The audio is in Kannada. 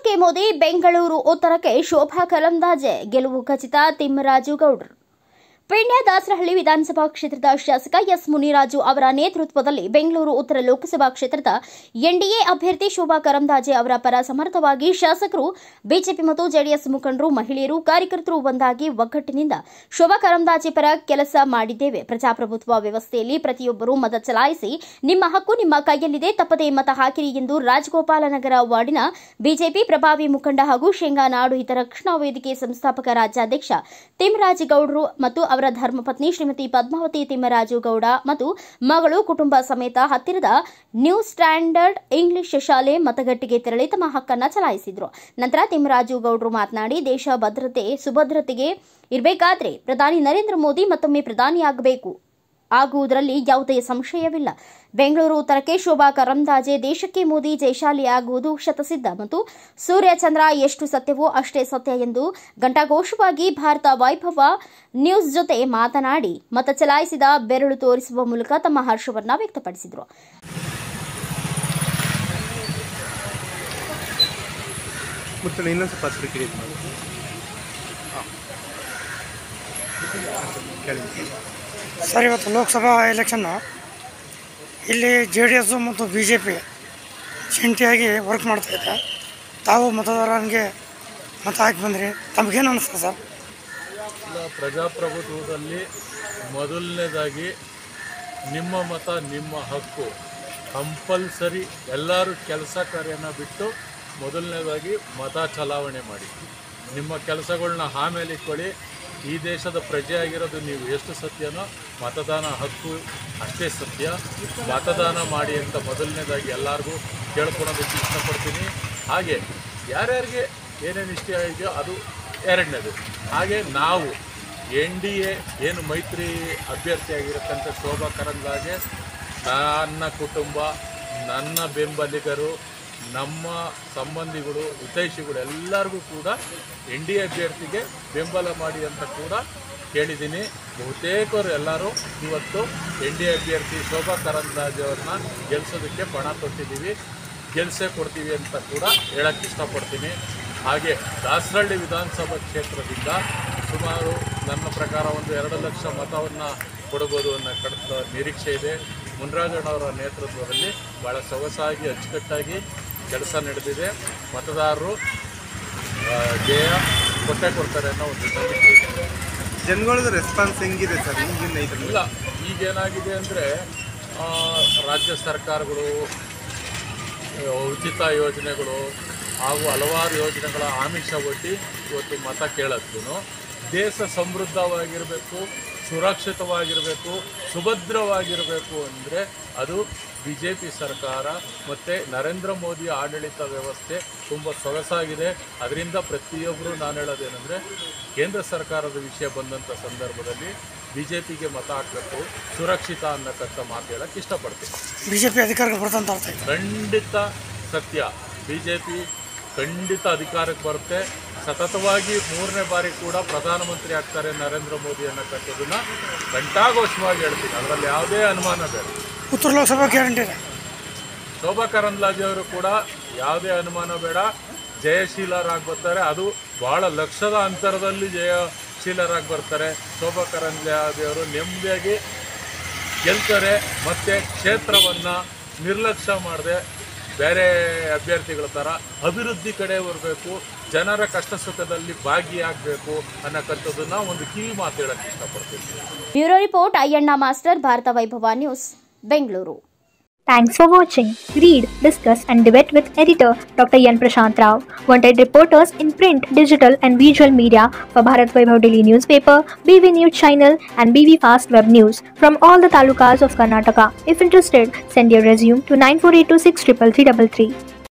ದೇಶಕ್ಕೆ ಮೋದಿ ಬೆಂಗಳೂರು ಉತ್ತರಕ್ಕೆ ಶೋಭಾ ಕರಂದಾಜೆ ಗೆಲುವು ಖಚಿತ ತಿಮ್ಮರಾಜು ಗೌಡ್ರು ಪೀಣ್ಯ ದಾಸರಹಳ್ಳಿ ವಿಧಾನಸಭಾ ಕ್ಷೇತ್ರದ ಶಾಸಕ ಎಸ್ ಮುನಿರಾಜು ಅವರ ನೇತೃತ್ವದಲ್ಲಿ ಬೆಂಗಳೂರು ಉತ್ತರ ಲೋಕಸಭಾ ಕ್ಷೇತ್ರದ ಎನ್ಡಿಎ ಅಭ್ಯರ್ಥಿ ಶೋಭಾ ಕರಂದಾಜೆ ಅವರ ಪರ ಸಮರ್ಥವಾಗಿ ಶಾಸಕರು ಬಿಜೆಪಿ ಮತ್ತು ಜೆಡಿಎಸ್ ಮುಖಂಡರು ಮಹಿಳೆಯರು ಕಾರ್ಯಕರ್ತರು ಒಂದಾಗಿ ಒಗ್ಗಟ್ಟಿನಿಂದ ಶೋಭಾ ಕರಂದಾಜೆ ಪರ ಕೆಲಸ ಮಾಡಿದ್ದೇವೆ ಪ್ರಜಾಪ್ರಭುತ್ವ ವ್ಯವಸ್ಥೆಯಲ್ಲಿ ಪ್ರತಿಯೊಬ್ಬರೂ ಮತ ಚಲಾಯಿಸಿ ನಿಮ್ಮ ಹಕ್ಕು ನಿಮ್ಮ ಕೈಯಲ್ಲಿದೆ ತಪ್ಪದೇ ಮತ ಹಾಕಿರಿ ಎಂದು ರಾಜಗೋಪಾಲನಗರ ವಾರ್ಡಿನ ಬಿಜೆಪಿ ಪ್ರಭಾವಿ ಮುಖಂಡ ಹಾಗೂ ಶೇಂಗಾನಾಡು ಹಿತ ರಕ್ಷಣಾ ವೇದಿಕೆ ಸಂಸ್ಥಾಪಕ ರಾಜ್ಯಾಧ್ಯಕ್ಷ ತಿಮ್ಮರಾಜಗೌಡರು ಮತ್ತು ಅವರ ಧರ್ಮಪತ್ನಿ ಶ್ರೀಮತಿ ಪದ್ಮಾವತಿ ತಿಮ್ಮರಾಜು ಗೌಡ ಮತ್ತು ಮಗಳು ಕುಟುಂಬ ಸಮೇತ ಹತ್ತಿರದ ನ್ಯೂ ಸ್ಟ್ಯಾಂಡರ್ಡ್ ಇಂಗ್ಲಿಷ್ ಶಾಲೆ ಮತಗಟ್ಟೆಗೆ ತೆರಳಿ ತಮ್ಮ ಹಕ್ಕನ್ನ ಚಲಾಯಿಸಿದ್ರು ನಂತರ ತಿಮ್ಮರಾಜು ಗೌಡರು ಮಾತನಾಡಿ ದೇಶ ಭದ್ರತೆ ಸುಭದ್ರತೆಗೆ ಇರಬೇಕಾದ್ರೆ ಪ್ರಧಾನಿ ನರೇಂದ್ರ ಮೋದಿ ಮತ್ತೊಮ್ಮೆ ಪ್ರಧಾನಿಯಾಗಬೇಕು ಆಗುವುದರಲ್ಲಿ ಯಾವುದೇ ಸಂಶಯವಿಲ್ಲ ಬೆಂಗಳೂರು ಉತ್ತರಕ್ಕೆ ಶೋಭಾ ಕರಂದಾಜೆ ದೇಶಕ್ಕೆ ಮೋದಿ ಜಯಶಾಲಿಯಾಗುವುದು ಶತಸಿದ್ಧ ಮತ್ತು ಸೂರ್ಯಚಂದ್ರ ಎಷ್ಟು ಸತ್ಯವೋ ಅಷ್ಟೇ ಸತ್ಯ ಎಂದು ಘಂಟಾಘೋಷವಾಗಿ ಭಾರತ ವೈಭವ ನ್ಯೂಸ್ ಜೊತೆ ಮಾತನಾಡಿ ಮತ ಚಲಾಯಿಸಿದ ಬೆರಳು ತೋರಿಸುವ ಮೂಲಕ ತಮ್ಮ ಹರ್ಷವನ್ನ ವ್ಯಕ್ತಪಡಿಸಿದರು ಮುಚ್ಚಳ ಇನ್ನೊಂದು ಸ್ವಲ್ಪ ಹಸಿರು ಕಿರೀಟ ಮಾಡಿ ಹಾಂ ಕೇಳಿ ಸರ್ ಇವತ್ತು ಲೋಕಸಭಾ ಎಲೆಕ್ಷನ್ನು ಇಲ್ಲಿ ಜೆ ಡಿ ಎಸ್ಸು ಮತ್ತು ಬಿ ಜೆ ಪಿ ಜಂಟಿಯಾಗಿ ವರ್ಕ್ ಮಾಡ್ತಾಯಿದೆ ತಾವು ಮತದಾರನಿಗೆ ಮತ ಹಾಕಿ ಬಂದ್ರಿ ತಮಗೇನು ಅನಿಸ್ತದೆ ಸರ್ ಇಲ್ಲ ಪ್ರಜಾಪ್ರಭುತ್ವದಲ್ಲಿ ಮೊದಲನೇದಾಗಿ ನಿಮ್ಮ ಮತ ನಿಮ್ಮ ಹಕ್ಕು ಕಂಪಲ್ಸರಿ ಎಲ್ಲರೂ ಕೆಲಸ ಕಾರ್ಯನ ಬಿಟ್ಟು ಮೊದಲನೇದಾಗಿ ಮತ ಚಲಾವಣೆ ಮಾಡಿ ನಿಮ್ಮ ಕೆಲಸಗಳನ್ನ ಆಮೇಲೆ ಇಟ್ಕೊಳ್ಳಿ ಈ ದೇಶದ ಪ್ರಜೆ ಆಗಿರೋದು ನೀವು ಎಷ್ಟು ಸತ್ಯನೋ ಮತದಾನ ಹಕ್ಕು ಅಷ್ಟೇ ಸತ್ಯ ಮತದಾನ ಮಾಡಿ ಅಂತ ಮೊದಲನೇದಾಗಿ ಎಲ್ಲರಿಗೂ ಕೇಳ್ಕೊಳೋದಕ್ಕೆ ಇಷ್ಟಪಡ್ತೀನಿ ಹಾಗೆ ಯಾರ್ಯಾರಿಗೆ ಏನೇನು ಇಷ್ಟ ಇದೆಯೋ ಅದು ಎರಡನೇದು ಹಾಗೆ ನಾವು ಎನ್ ಡಿ ಎ ಏನು ಮೈತ್ರಿ ಅಭ್ಯರ್ಥಿಯಾಗಿರತಕ್ಕಂಥ ಶೋಭಾ ಕರಂದ್ಲಾಜೆ ನನ್ನ ಕುಟುಂಬ ನನ್ನ ಬೆಂಬಲಿಗರು ನಮ್ಮ ಸಂಬಂಧಿಗಳು ಹಿತೈಷಿಗಳು ಎಲ್ಲರಿಗೂ ಕೂಡ ಎನ್ ಡಿ ಎ ಅಭ್ಯರ್ಥಿಗೆ ಬೆಂಬಲ ಮಾಡಿ ಅಂತ ಕೂಡ ಕೇಳಿದ್ದೀನಿ ಬಹುತೇಕರು ಎಲ್ಲರೂ ಇವತ್ತು ಎನ್ ಡಿ ಎ ಅಭ್ಯರ್ಥಿ ಶೋಭಾ ಕರಂದ್ಲಾಜೆ ಅವ್ರನ್ನ ಗೆಲ್ಲಿಸೋದಕ್ಕೆ ಪಣ ತೊಟ್ಟಿದ್ದೀವಿ ಗೆಲ್ಸೇ ಕೊಡ್ತೀವಿ ಅಂತ ಕೂಡ ಹೇಳಕ್ಕೆ ಇಷ್ಟಪಡ್ತೀನಿ ಹಾಗೆ ದಾಸರಳ್ಳಿ ವಿಧಾನಸಭಾ ಕ್ಷೇತ್ರದಿಂದ ಸುಮಾರು ನನ್ನ ಪ್ರಕಾರ ಒಂದು ಎರಡು ಲಕ್ಷ ಮತವನ್ನು ಕೊಡಬಹುದು ಅನ್ನೋ ಕಡಿತ ನಿರೀಕ್ಷೆ ಇದೆ ಮುನ್ರಾಜಣ್ಣವರ ನೇತೃತ್ವದಲ್ಲಿ ಭಾಳ ಸೊಗಸಾಗಿ ಅಚ್ಚುಕಟ್ಟಾಗಿ ಕೆಲಸ ನಡೆದಿದೆ ಮತದಾರರು ಆ, ಜಯ ಕೊಟ್ಟೆ ಕೊಡ್ತಾರೆ ಅನ್ನೋ ಒಂದು ನಂಬಿಕೆ ಇದೆ ಜನಗಳದ ರೆಸ್ಪಾನ್ಸ್ ಹೆಂಗಿದೆ ಸರ್ ಈಗಿನ ಇದರಲ್ಲಿ ಇಲ್ಲ ಈಗೇನಾಗಿದೆ ಅಂದರೆ ರಾಜ್ಯ ಸರ್ಕಾರಗಳು ಆ, ಉಚಿತ ಯೋಜನೆಗಳು ಹಾಗೂ ಹಲವಾರು ಯೋಜನೆಗಳ ಆಮಿಷ ಒಡ್ಡಿ ಇವತ್ತು ಮತ ಕೇಳೋದ್ರೂ ದೇಶ ಸಮೃದ್ಧವಾಗಿರಬೇಕು ಸುರಕ್ಷಿತವಾಗಿರಬೇಕು ಸುಭದ್ರವಾಗಿರಬೇಕು ಅಂದರೆ ಅದು ಬಿ ಜೆ ಪಿ ಸರ್ಕಾರ ಮತ್ತು ನರೇಂದ್ರ ಮೋದಿ ಆಡಳಿತ ವ್ಯವಸ್ಥೆ ತುಂಬ ಸೊಗಸಾಗಿದೆ ಅದರಿಂದ ಪ್ರತಿಯೊಬ್ಬರು ನಾನು ಹೇಳೋದೇನೆಂದರೆ ಕೇಂದ್ರ ಸರ್ಕಾರದ ವಿಷಯ ಬಂದಂಥ ಸಂದರ್ಭದಲ್ಲಿ ಬಿ ಜೆ ಪಿಗೆ ಮತ ಹಾಕಬೇಕು ಸುರಕ್ಷಿತ ಅನ್ನಕ್ಕಂಥ ಮಾತು ಹೇಳಕ್ಕೆ ಇಷ್ಟಪಡ್ತೀನಿ ಬಿ ಜೆ ಪಿ ಅಧಿಕಾರಕ್ಕೆ ಬರ್ತಂತ ಅರ್ಥ ಆಯ್ತು ಖಂಡಿತ ಸತ್ಯ ಬಿ ಜೆ ಪಿ ಖಂಡಿತ ಅಧಿಕಾರಕ್ಕೆ ಬರುತ್ತೆ ಸತತವಾಗಿ ಮೂರನೇ ಬಾರಿ ಕೂಡ ಪ್ರಧಾನಮಂತ್ರಿ ಆಗ್ತಾರೆ ನರೇಂದ್ರ ಮೋದಿ ಅನ್ನಕ್ಕಂಥದ್ದನ್ನ ಘಂಟಾಘೋಷವಾಗಿ ಹೇಳ್ತೀನಿ ಅದರಲ್ಲಿ ಯಾವುದೇ ಅನುಮಾನ ಬೇಡ ಉತ್ತರ ಲೋಕಸಭಾ ಗ್ಯಾರಂಟಿ ಇದೆ ಶೋಭಾ ಕರಂದ್ಲಾಜೆ ಅವರು ಕೂಡ ಯಾವುದೇ ಅನುಮಾನ ಬೇಡ ಜಯಶೀಲರಾಗಿ ಬರ್ತಾರೆ ಅದು ಬಹಳ ಲಕ್ಷದ ಅಂತರದಲ್ಲಿ ಜಯಶೀಲರಾಗಿ ಬರ್ತಾರೆ ಶೋಭಾ ಕರಂದ್ಲಾಜೆ ಅವರು ನೆಮ್ಮದಿಯಾಗಿ ಗೆಲ್ತಾರೆ ಮತ್ತು ಕ್ಷೇತ್ರವನ್ನು ನಿರ್ಲಕ್ಷ್ಯ ಮಾಡದೆ ಬೇರೆ ಅಭ್ಯರ್ಥಿಗಳ ಥರ ಅಭಿವೃದ್ಧಿ ಕಡೆ ಬರಬೇಕು ಜನರ ಕಷ್ಟ ಸುಖದಲ್ಲಿ ಭಾಗಿಯಾಗಬೇಕು ಅನ್ನಕ್ಕಂಥದ್ದನ್ನ ಒಂದು ಕಿವಿ ಮಾತು ಹೇಳಕ್ಕೆ ಇಷ್ಟಪಡ್ತೀನಿ bureau report Ayyanna master Bharatha Vaibhava news Bengaluru Thanks for watching. Read, discuss, and debate with editor Dr. Yan Prashant Rao. Wanted reporters in print, digital, and visual media for Bharat Vaibhav Daily newspaper, BV News channel, and BV Fast Web News from all the talukas of Karnataka. If interested, send your resume to 9482633333.